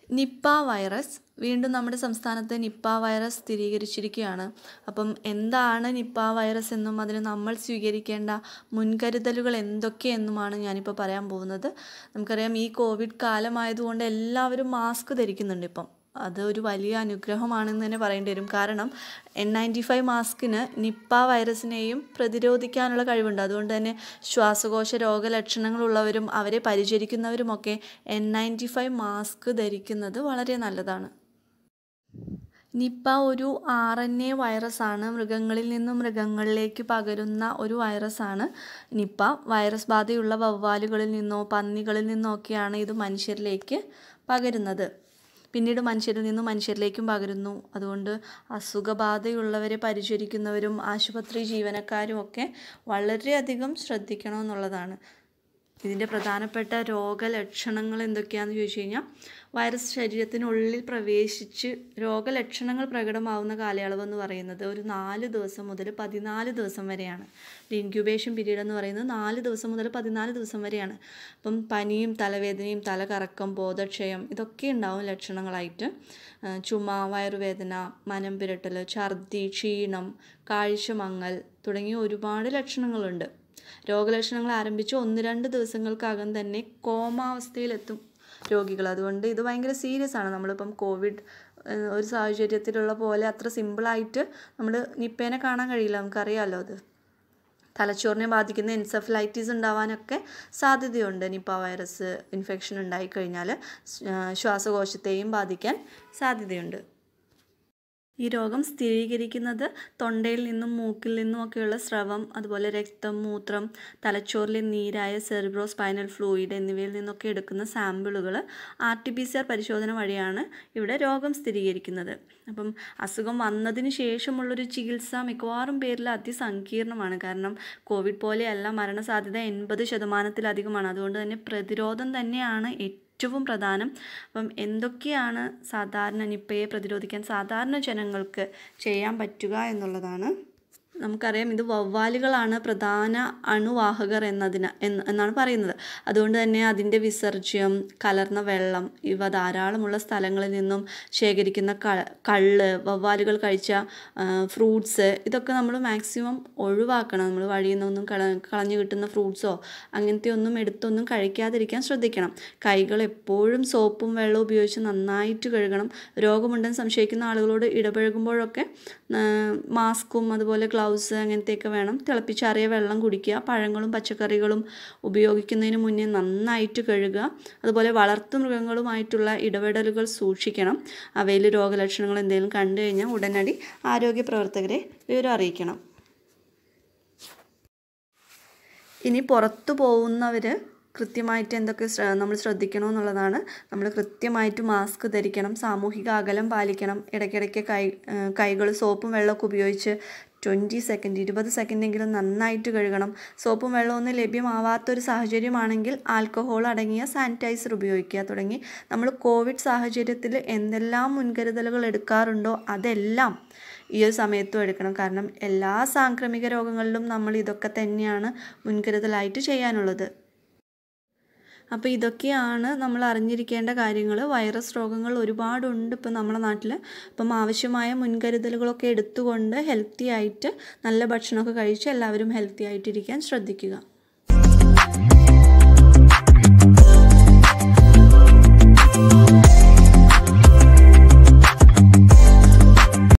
Nipah virus വീണ്ടും നമ്മുടെ സംസ്ഥാനത്ത് നിപ്പ വൈറസ് സ്ഥിരീകരിച്ചിരിക്കുകയാണ് അപ്പം എന്താണ് നിപ്പ വൈറസ് എന്നും അതിന് നമ്മൾ സ്വീകരിക്കേണ്ട മുൻകരുതലുകൾ എന്തൊക്കെയെന്നുമാണ് ഞാനിപ്പോൾ പറയാൻ പോകുന്നത് നമുക്കറിയാം ഈ കോവിഡ് കാലമായതുകൊണ്ട് എല്ലാവരും മാസ്ക് ധരിക്കുന്നുണ്ട് ഇപ്പം അത് ഒരു വലിയ അനുഗ്രഹമാണെന്ന് തന്നെ പറയേണ്ടി വരും കാരണം എൻ നയൻറ്റി ഫൈവ് മാസ്കിന് നിപ്പ വൈറസിനെയും പ്രതിരോധിക്കാനുള്ള കഴിവുണ്ട് അതുകൊണ്ട് തന്നെ ശ്വാസകോശ രോഗലക്ഷണങ്ങളുള്ളവരും അവരെ പരിചരിക്കുന്നവരുമൊക്കെ എൻ നയൻറ്റി ഫൈവ് മാസ്ക് ധരിക്കുന്നത് വളരെ നല്ലതാണ് നിപ്പ ഒരു ആർ എൻ എ വൈറസാണ് മൃഗങ്ങളിൽ നിന്നും മൃഗങ്ങളിലേക്ക് പകരുന്ന ഒരു വൈറസാണ് നിപ്പ വൈറസ് ബാധയുള്ള വവ്വാലുകളിൽ നിന്നോ പന്നികളിൽ നിന്നോ ഒക്കെയാണ് ഇത് മനുഷ്യരിലേക്ക് പകരുന്നത് പിന്നീട് മനുഷ്യരിൽ നിന്നും മനുഷ്യരിലേക്കും പകരുന്നു അതുകൊണ്ട് അസുഖബാധയുള്ളവരെ പരിചരിക്കുന്നവരും ആശുപത്രി ജീവനക്കാരും ഒക്കെ വളരെയധികം ശ്രദ്ധിക്കണമെന്നുള്ളതാണ് ഇതിൻ്റെ പ്രധാനപ്പെട്ട രോഗലക്ഷണങ്ങൾ എന്തൊക്കെയാണെന്ന് ചോദിച്ചു കഴിഞ്ഞാൽ വൈറസ് ശരീരത്തിനുള്ളിൽ പ്രവേശിച്ച് രോഗലക്ഷണങ്ങൾ പ്രകടമാവുന്ന കാലയളവ് എന്ന് പറയുന്നത് ഒരു നാല് ദിവസം മുതൽ പതിനാല് ദിവസം വരെയാണ് ഇൻക്യുബേഷൻ പീരീഡ് എന്ന് പറയുന്നത് നാല് ദിവസം മുതൽ പതിനാല് ദിവസം വരെയാണ് അപ്പം പനിയും തലവേദനയും തലകറക്കം ബോധക്ഷയം ഇതൊക്കെ ഉണ്ടാവും ലക്ഷണങ്ങളായിട്ട് ചുമ വയറുവേദന മനം പുരട്ടൽ ഛർദി ക്ഷീണം കാഴ്ചമങ്ങൽ തുടങ്ങിയ ഒരുപാട് ലക്ഷണങ്ങളുണ്ട് രോഗലക്ഷണങ്ങൾ ആരംഭിച്ച് ഒന്ന് രണ്ട് ദിവസങ്ങൾക്കകം തന്നെ കോമാവസ്ഥയിലെത്തും രോഗികൾ അതുകൊണ്ട് ഇത് ഭയങ്കര സീരിയസ് ആണ് നമ്മളിപ്പം കോവിഡ് ഒരു സാഹചര്യത്തിലുള്ള പോലെ അത്ര സിമ്പിളായിട്ട് നമ്മൾ നിപ്പേനെ കാണാൻ കഴിയില്ല നമുക്കറിയാമല്ലോ അത് തലച്ചോറിനെ ബാധിക്കുന്ന എൻസെഫലൈറ്റിസ് ഉണ്ടാവാനൊക്കെ സാധ്യതയുണ്ട് നിപ്പ വൈറസ് ഇൻഫെക്ഷൻ ഉണ്ടായിക്കഴിഞ്ഞാൽ ശ്വാസകോശത്തെയും ബാധിക്കാൻ സാധ്യതയുണ്ട് ഈ രോഗം സ്ഥിരീകരിക്കുന്നത് തൊണ്ടയിൽ നിന്നും മൂക്കിൽ നിന്നും ഒക്കെയുള്ള സ്രവം അതുപോലെ രക്തം മൂത്രം തലച്ചോറിലെ നീരായ സെറിബ്രോ സ്പൈനൽ ഫ്ലൂയിഡ് എന്നിവയിൽ നിന്നൊക്കെ എടുക്കുന്ന സാമ്പിളുകൾ R T P C R പരിശോധന വഴിയാണ് ഇവിടെ രോഗം സ്ഥിരീകരിക്കുന്നത് അപ്പം അസുഖം വന്നതിന് ശേഷമുള്ളൊരു ചികിത്സ മിക്കവാറും പേരിൽ അതിസങ്കീർണമാണ് കാരണം കോവിഡ് പോലെയല്ല മരണസാധ്യത എൺപത് ശതമാനത്തിലധികമാണ് അതുകൊണ്ട് തന്നെ പ്രതിരോധം തന്നെയാണ് ഏറ്റവും പ്രധാനം അപ്പം എന്തൊക്കെയാണ് സാധാരണ നിപ്പയെ പ്രതിരോധിക്കാൻ സാധാരണ ജനങ്ങൾക്ക് ചെയ്യാൻ പറ്റുക എന്നുള്ളതാണ് നമുക്കറിയാം ഇത് വവ്വാലുകളാണ് പ്രധാന അണുവാഹകർ എന്നതിന് എന്നാണ് പറയുന്നത് അതുകൊണ്ട് തന്നെ അതിൻ്റെ വിസർജ്യം കലർന്ന വെള്ളം ഇവ ധാരാളമുള്ള സ്ഥലങ്ങളിൽ നിന്നും ശേഖരിക്കുന്ന കള്ള് വവ്വാലുകൾ കഴിച്ച ഫ്രൂട്ട്സ് ഇതൊക്കെ നമ്മൾ മാക്സിമം ഒഴിവാക്കണം നമ്മൾ വഴിയിൽ നിന്നൊന്നും കള കളഞ്ഞു കിട്ടുന്ന ഫ്രൂട്ട്സോ അങ്ങനത്തെ ഒന്നും എടുത്തൊന്നും കഴിക്കാതിരിക്കാൻ ശ്രദ്ധിക്കണം കൈകൾ എപ്പോഴും സോപ്പും വെള്ളവും ഉപയോഗിച്ച് നന്നായിട്ട് കഴുകണം രോഗമുണ്ടെന്ന് സംശയിക്കുന്ന ആളുകളോട് ഇടപഴകുമ്പോഴൊക്കെ മാസ്കും അതുപോലെ ഗ്ലൗസ് അങ്ങനത്തെയൊക്കെ വേണം തിളപ്പിച്ചാറിയ വെള്ളം കുടിക്കുക പഴങ്ങളും പച്ചക്കറികളും ഉപയോഗിക്കുന്നതിന് മുന്നേ നന്നായിട്ട് കഴുകുക അതുപോലെ വളർത്തു മൃഗങ്ങളുമായിട്ടുള്ള ഇടപെടലുകൾ സൂക്ഷിക്കണം അവയിൽ രോഗലക്ഷണങ്ങൾ എന്തെങ്കിലും കണ്ടു കഴിഞ്ഞാൽ ഉടനടി ആരോഗ്യ പ്രവർത്തകരെ വിവരം അറിയിക്കണം ഇനി പുറത്തു പോകുന്നവർ കൃത്യമായിട്ട് എന്തൊക്കെ നമ്മൾ ശ്രദ്ധിക്കണമെന്നുള്ളതാണ് നമ്മൾ കൃത്യമായിട്ട് മാസ്ക് ധരിക്കണം സാമൂഹിക അകലം പാലിക്കണം ഇടയ്ക്കിടയ്ക്ക് കൈ കൈകൾ സോപ്പും വെള്ളമൊക്കെ ഉപയോഗിച്ച് ട്വൻറ്റി സെക്കൻഡ് ഇരുപത് സെക്കൻഡെങ്കിലും നന്നായിട്ട് കഴുകണം സോപ്പും വെള്ളമൊന്നും ലഭ്യമാവാത്തൊരു സാഹചര്യമാണെങ്കിൽ ആൽക്കഹോൾ അടങ്ങിയ സാനിറ്റൈസർ ഉപയോഗിക്കുക തുടങ്ങി നമ്മൾ കോവിഡ് സാഹചര്യത്തിൽ എന്തെല്ലാം മുൻകരുതലുകൾ എടുക്കാറുണ്ടോ അതെല്ലാം ഈ ഒരു സമയത്തും എടുക്കണം കാരണം എല്ലാ സാംക്രമിക രോഗങ്ങളിലും നമ്മൾ ഇതൊക്കെ തന്നെയാണ് മുൻകരുതലായിട്ട് ചെയ്യാനുള്ളത് അപ്പോൾ ഇതൊക്കെയാണ് നമ്മൾ അറിഞ്ഞിരിക്കേണ്ട കാര്യങ്ങൾ വൈറസ് രോഗങ്ങൾ ഒരുപാടുണ്ട് ഇപ്പം നമ്മുടെ നാട്ടിൽ അപ്പം ആവശ്യമായ മുൻകരുതലുകളൊക്കെ എടുത്തുകൊണ്ട് ഹെൽത്തി ആയിട്ട് നല്ല ഭക്ഷണമൊക്കെ കഴിച്ച് എല്ലാവരും ഹെൽത്തി ആയിട്ടിരിക്കാൻ ശ്രദ്ധിക്കുക